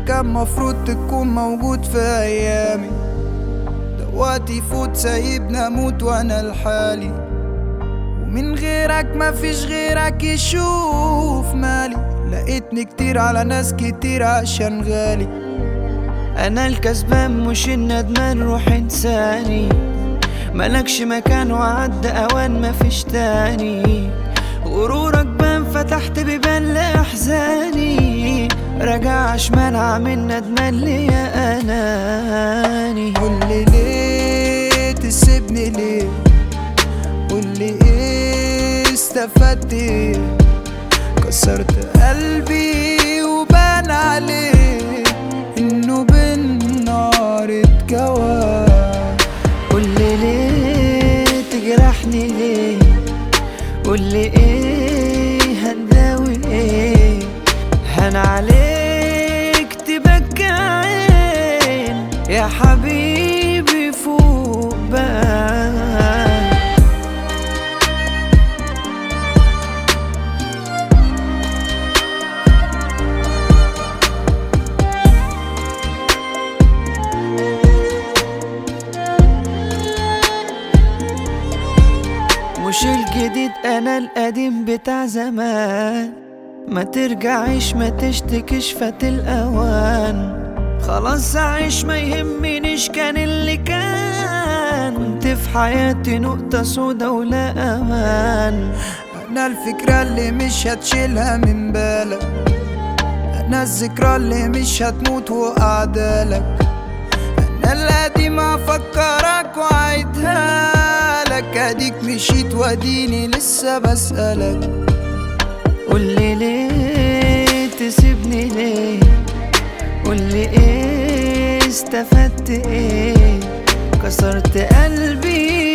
كان مفروض تكون موجود في ايامي دلوقتي يفوت سايبني اموت وانا لحالي ومن غيرك مفيش غيرك يشوف مالي لقيتني كتير على ناس كتير عشان غالي انا الكسبان مش الندمان روح انساني ملكش مكان وعد اوان مفيش تاني غرورك بان فتحت بيبان لاحزاني رجع شمال عامل ندمان ليا اناني قولي ليه تسيبني ليه قولي ايه استفدت ايه كسرت قلبي وبان عليه انه بالنار اتكوى قولي ليه تجرحني ليه قولي ايه هنداوي ايه هن عليك تبكي عين يا حبيبي فوق بقى مش الجديد انا القديم بتاع زمان ما ترجعيش ما تشتكيش فات الاوان خلاص عايش ما يهمنيش كان اللي كان كنت في حياتي نقطة سودا ولا امان انا الفكرة اللي مش هتشيلها من بالك انا الذكرى اللي مش هتموت وقعدالك انا القديم افكرك وعيدها لك اديك مشيت واديني لسه بسألك قولي ليه تسيبني ليه قولي ايه استفدت ايه كسرت قلبي